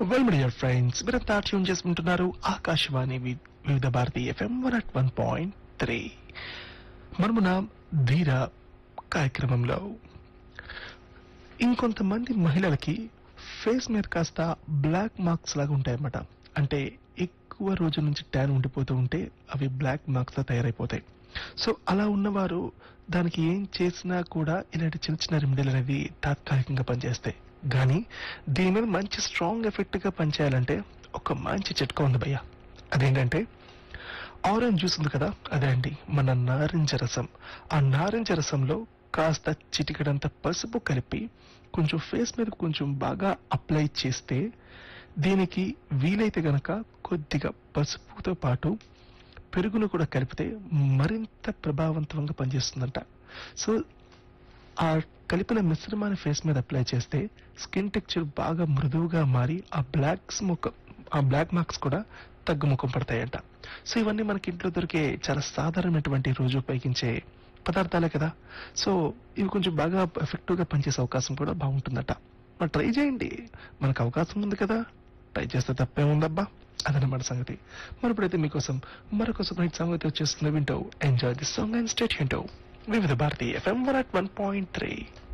well my dear friends మీరంతా tune చేసుకుంటున్నారు ఆకాశవాణి వి- Vividh Bharati F M one at one point three మనమున ధీర కార్యక్రమంలో ఇంకొంతమంది మహిళలకి ఫేస్ మీద కాస్త బ్లాక్ మార్క్స్ లాగా ఉంటాయన్నమాట అంటే ఎక్కువ రోజుల నుంచి ట్యాన్ ఉండిపోతూ ఉంటే అవి బ్లాక్ మార్క్స్ తో తయారైపోతాయి సో అలా ఉన్నవారు దానికి ఏం చేసినా కూడా ఇలాంటి చిన్న చిన్న రెమెడీలు అనేవి తాత్కాలికంగా పనిచేస్తాయి కానీ దీని మీద మంచి స్ట్రాంగ్ ఎఫెక్ట్ గా పనిచేయాలంటే ఒక మంచి చిట్కా ఉంది భయ్య అదేంటంటే ఆరెంజ్ జ్యూస్ ఉంది కదా అదే అండి మన నారింజ రసం ఆ నారింజ రసంలో కాస్త చిటికడంత పసుపు కలిపి కొంచెం ఫేస్ మీద కొంచెం బాగా అప్లై చేస్తే దీనికి వీలైతే గనక కొద్దిగా పసుపుతో పాటు పెరుగును కూడా కలిపితే మరింత ప్రభావవంతంగా పనిచేస్తుందంట సో ఆ కలిపిన మిశ్రమాన్ని ఫేస్ మీద అప్లై చేస్తే స్కిన్ టెక్చర్ బాగా మృదువుగా మారి ఆ బ్లాక్స్ ముఖం ఆ బ్లాక్ మార్క్స్ కూడా తగ్గుముఖం పడతాయంట సో ఇవన్నీ మనకి ఇంట్లో దొరికే చాలా సాధారణమైనటువంటి రోజు ఉపయోగించే పదార్థాలే కదా సో ఇవి కొంచెం బాగా ఎఫెక్టివ్ గా పనిచేసే అవకాశం కూడా బాగుంటుందట మరి ట్రై చేయండి మనకు అవకాశం ఉంది కదా ట్రై చేస్తే తప్పే ఉందబ్బా అదనమాట సంగతి మరి ఇప్పుడైతే మీకోసం మరొక సూపర్ సాంగ్ అయితే వచ్చేస్తుంది వింటూ enjoy this song and state వింటూ Vividh Bharati F M one at one point three